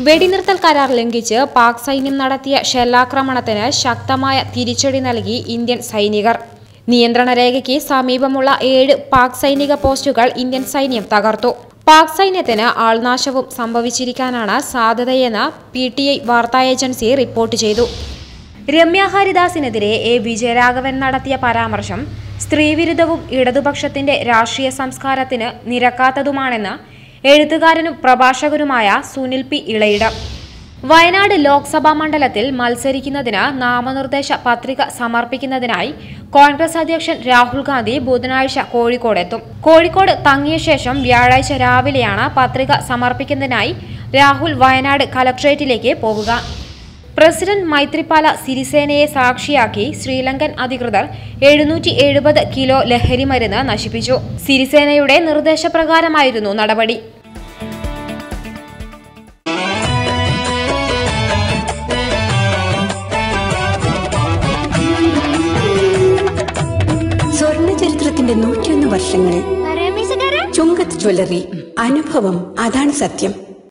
വെടിനിർത്തൽ കരാർ ലംഘിച്ച് പാക് സൈന്യം നടത്തിയ ഷെല്ലാക്രമണത്തിന് ശക്തമായ തിരിച്ചടി നൽകി ഇന്ത്യൻ സൈനികർ നിയന്ത്രണ രേഖയ്ക്ക് സമീപമുള്ള ഏഴ് പാക് സൈനിക പോസ്റ്റുകൾ ഇന്ത്യൻ സൈന്യം തകർത്തു പാക് സൈന്യത്തിന് ആൾനാശവും സംഭവിച്ചിരിക്കാനാണ് സാധ്യതയെന്ന് പി ടി ഐ വാർത്താ ഏജൻസി റിപ്പോർട്ട് ചെയ്തു രമ്യ ഹരിദാസിനെതിരെ എ വിജയരാഘവൻ നടത്തിയ പരാമർശം സ്ത്രീവിരുദ്ധവും ഇടതുപക്ഷത്തിന്റെ രാഷ്ട്രീയ സംസ്കാരത്തിന് നിരക്കാത്തതുമാണെന്ന് എഴുത്തുകാരനും പ്രഭാഷകനുമായ സുനിൽ പി ഇളയിടം വയനാട് ലോക്സഭാ മണ്ഡലത്തിൽ മത്സരിക്കുന്നതിന് നാമനിർദ്ദേശ പത്രിക സമർപ്പിക്കുന്നതിനായി കോൺഗ്രസ് അധ്യക്ഷൻ രാഹുൽ ഗാന്ധി ബുധനാഴ്ച കോഴിക്കോടെത്തും കോഴിക്കോട് തങ്ങിയ ശേഷം വ്യാഴാഴ്ച രാവിലെയാണ് പത്രിക സമർപ്പിക്കുന്നതിനായി രാഹുൽ വയനാട് കലക്ട്രേറ്റിലേക്ക് പോവുക പ്രസിഡന്റ് മൈത്രിപാല സിരിസേനയെ സാക്ഷിയാക്കി ശ്രീലങ്കൻ അധികൃതർ എഴുന്നൂറ്റി എഴുപത് കിലോ ലഹരി മരുന്ന് നശിപ്പിച്ചു സിരിസേനയുടെ നിർദ്ദേശപ്രകാരമായിരുന്നു നടപടി സ്വർണ്ണ ചരിത്രത്തിന്റെ നൂറ്റിയൊന്ന് വർഷങ്ങൾ ചുങ്കത്ത് ജ്വല്ലറി അനുഭവം അതാണ് സത്യം